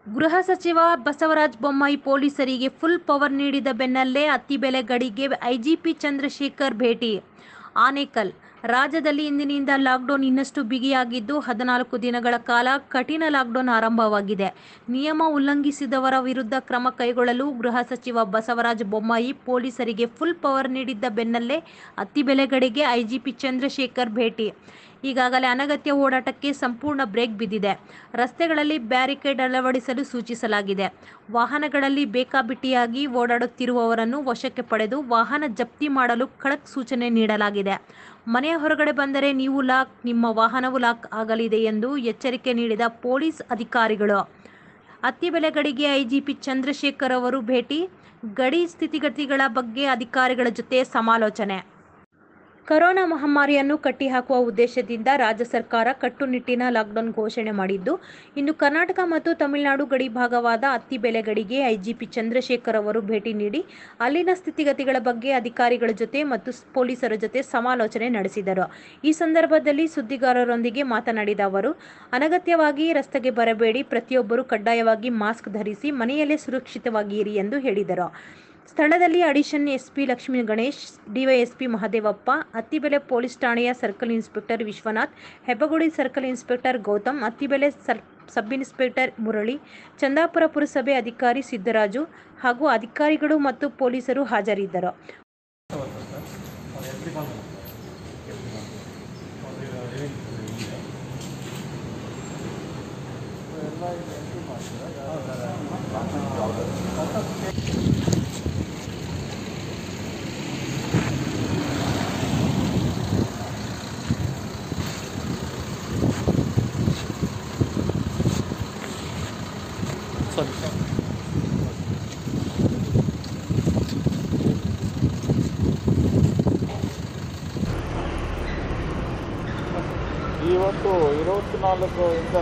ಗೃಹ ಸಚಿವ ಬಸವರಾಜ ಬೊಮ್ಮಾಯಿ ಪೊಲೀಸರಿಗೆ ಫುಲ್ ಪವರ್ ನೀಡಿದ ಬೆನ್ನಲ್ಲೇ ಅತ್ತಿಬೆಲೆ ಗಡಿಗೆ ಐಜಿಪಿ ಚಂದ್ರಶೇಖರ್ ಭೇಟಿ ಆನೇಕಲ್ ರಾಜ್ಯದಲ್ಲಿ ಇಂದಿನಿಂದ ಲಾಕ್ಡೌನ್ ಇನ್ನಷ್ಟು ಬಿಗಿಯಾಗಿದ್ದು ಹದಿನಾಲ್ಕು ದಿನಗಳ ಕಾಲ ಕಠಿಣ ಲಾಕ್ಡೌನ್ ಆರಂಭವಾಗಿದೆ ನಿಯಮ ಉಲ್ಲಂಘಿಸಿದವರ ವಿರುದ್ಧ ಕ್ರಮ ಕೈಗೊಳ್ಳಲು ಗೃಹ ಸಚಿವ ಬಸವರಾಜ ಬೊಮ್ಮಾಯಿ ಪೊಲೀಸರಿಗೆ ಫುಲ್ ಪವರ್ ನೀಡಿದ್ದ ಬೆನ್ನಲ್ಲೇ ಅತ್ತಿಬೆಲೆ ಗಡಿಗೆ ಐಜಿಪಿ ಚಂದ್ರಶೇಖರ್ ಭೇಟಿ ಈಗಾಗಲೇ ಅನಗತ್ಯ ಓಡಾಟಕ್ಕೆ ಸಂಪೂರ್ಣ ಬ್ರೇಕ್ ಬಿದ್ದಿದೆ ರಸ್ತೆಗಳಲ್ಲಿ ಬ್ಯಾರಿಕೇಡ್ ಅಳವಡಿಸಲು ಸೂಚಿಸಲಾಗಿದೆ ವಾಹನಗಳಲ್ಲಿ ಬೇಕಾಬಿಟ್ಟಿಯಾಗಿ ಓಡಾಡುತ್ತಿರುವವರನ್ನು ವಶಕ್ಕೆ ಪಡೆದು ವಾಹನ ಜಪ್ತಿ ಮಾಡಲು ಖಡಕ್ ಸೂಚನೆ ನೀಡಲಾಗಿದೆ ಮನೆಯ ಹೊರಗಡೆ ಬಂದರೆ ನೀವು ಲಾಕ್ ನಿಮ್ಮ ವಾಹನವು ಲಾಕ್ ಆಗಲಿದೆ ಎಂದು ಎಚ್ಚರಿಕೆ ನೀಡಿದ ಪೊಲೀಸ್ ಅಧಿಕಾರಿಗಳು ಅತ್ತಿಬೆಲೆ ಗಡಿಗೆ ಐಜಿಪಿ ಚಂದ್ರಶೇಖರ್ ಅವರು ಭೇಟಿ ಗಡಿ ಸ್ಥಿತಿಗತಿಗಳ ಬಗ್ಗೆ ಅಧಿಕಾರಿಗಳ ಜೊತೆ ಸಮಾಲೋಚನೆ ಕರೋನಾ ಮಹಾಮಾರಿಯನ್ನು ಕಟ್ಟಿಹಾಕುವ ಉದ್ದೇಶದಿಂದ ರಾಜ್ಯ ಸರ್ಕಾರ ಕಟ್ಟುನಿಟ್ಟಿನ ಲಾಕ್ಡೌನ್ ಘೋಷಣೆ ಮಾಡಿದ್ದು ಇನ್ನು ಕರ್ನಾಟಕ ಮತ್ತು ತಮಿಳುನಾಡು ಗಡಿ ಭಾಗವಾದ ಅತ್ತಿಬೆಲೆ ಗಡಿಗೆ ಐಜಿಪಿ ಚಂದ್ರಶೇಖರ್ ಅವರು ಭೇಟಿ ನೀಡಿ ಅಲ್ಲಿನ ಸ್ಥಿತಿಗತಿಗಳ ಬಗ್ಗೆ ಅಧಿಕಾರಿಗಳ ಜೊತೆ ಮತ್ತು ಪೊಲೀಸರ ಜೊತೆ ಸಮಾಲೋಚನೆ ನಡೆಸಿದರು ಈ ಸಂದರ್ಭದಲ್ಲಿ ಸುದ್ದಿಗಾರರೊಂದಿಗೆ ಮಾತನಾಡಿದ ಅವರು ಅನಗತ್ಯವಾಗಿ ರಸ್ತೆಗೆ ಬರಬೇಡಿ ಪ್ರತಿಯೊಬ್ಬರು ಕಡ್ಡಾಯವಾಗಿ ಮಾಸ್ಕ್ ಧರಿಸಿ ಮನೆಯಲ್ಲೇ ಸುರಕ್ಷಿತವಾಗಿ ಇರಿ ಎಂದು ಹೇಳಿದರು ಸ್ಥಳದಲ್ಲಿ additional SP Lakshmi Ganesh DYSP Mahadevappa Attibele police ಠಾಣೆಯ circle inspector Vishwanath Hebbagodi circle inspector Gautam Attibele sir sub inspector Murali Chandapura ಪುರಸಭೆ ಅಧಿಕಾರಿ ಸಿದ್ದರಾಜು ಹಾಗೂ ಅಧಿಕಾರಿಗಳು ಮತ್ತು ಪೊಲೀಸರು ಹಾಜರಿದ್ದರು ಇವತ್ತು ಇರುವತ್ತ್ನಾಲ್ಕು ಇಂದ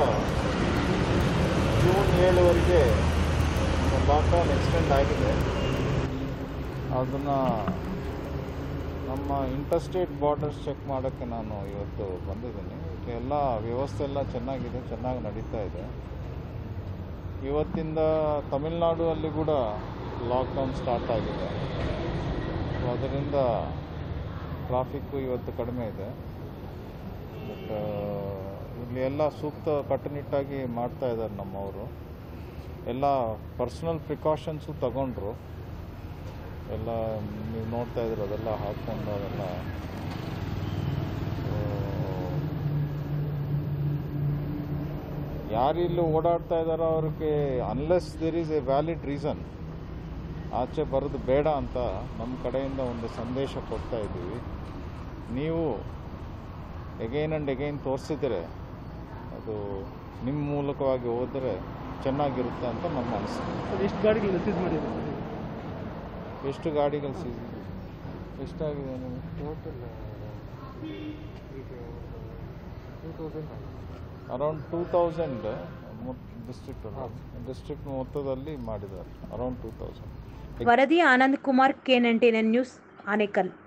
ಜೂನ್ ಏಳುವರೆಗೆ ಲಾಕ್ಡೌನ್ ಎಕ್ಸ್ಟೆಂಡ್ ಆಗಿದೆ ಅದನ್ನು ನಮ್ಮ ಇಂಟರ್ಸ್ಟೇಟ್ ಬಾರ್ಡರ್ಸ್ ಚೆಕ್ ಮಾಡೋಕ್ಕೆ ನಾನು ಇವತ್ತು ಬಂದಿದ್ದೀನಿ ಎಲ್ಲ ವ್ಯವಸ್ಥೆ ಎಲ್ಲ ಚೆನ್ನಾಗಿದೆ ಚೆನ್ನಾಗಿ ನಡೀತಾ ಇದೆ ಇವತ್ತಿಂದ ತಮಿಳ್ನಾಡು ಅಲ್ಲಿ ಕೂಡ ಲಾಕ್ಡೌನ್ ಸ್ಟಾರ್ಟ್ ಆಗಿದೆ ಸೊ ಅದರಿಂದ ಟ್ರಾಫಿಕ್ಕು ಇವತ್ತು ಕಡಿಮೆ ಇದೆ ಬಟ್ ಇಲ್ಲಿ ಎಲ್ಲ ಸೂಕ್ತ ಕಟ್ಟುನಿಟ್ಟಾಗಿ ಮಾಡ್ತಾ ಇದ್ದಾರೆ ನಮ್ಮವರು ಎಲ್ಲ ಪರ್ಸ್ನಲ್ ಪ್ರಿಕಾಷನ್ಸು ತಗೊಂಡ್ರು ಎಲ್ಲ ನೀವು ನೋಡ್ತಾ ಇದ್ರೆ ಅದೆಲ್ಲ ಹಾಕ್ಕೊಂಡು ಅದೆಲ್ಲ ಯಾರು ಇಲ್ಲಿ ಓಡಾಡ್ತಾ ಇದ್ದಾರೋ ಅವ್ರಿಗೆ unless there is a valid reason ಆಚೆ ಬರೋದು ಬೇಡ ಅಂತ ನಮ್ಮ ಕಡೆಯಿಂದ ಒಂದು ಸಂದೇಶ ಕೊಡ್ತಾ ಇದ್ದೀವಿ ನೀವು ಎಗೈನ್ ಆ್ಯಂಡ್ ಎಗೈನ್ ತೋರಿಸಿದರೆ ಅದು ನಿಮ್ಮ ಮೂಲಕವಾಗಿ ಹೋದರೆ ಚೆನ್ನಾಗಿರುತ್ತೆ ಅಂತ ನಮ್ಮ ಅನಿಸಿಕೆ ಅದು ಎಷ್ಟು ಗಾಡಿಗಳು ಸೀಸ್ ಮಾಡಿದ್ದಾರೆ ಎಷ್ಟು ಗಾಡಿಗಳು ಸೀಸ್ ಎಷ್ಟಾಗಿದೆ ನಿಮಗೆ ಟೋಟಲ್ ಈಗ two thousand around two thousand district district ಮೊತ್ತದಲ್ಲಿ ಮಾಡಿದ್ದಾರೆ ಅರೌಂಡ್ ಟೂ ತೌಸಂಡ್ ವರದಿ Anand Kumar K ninety nine news Anekal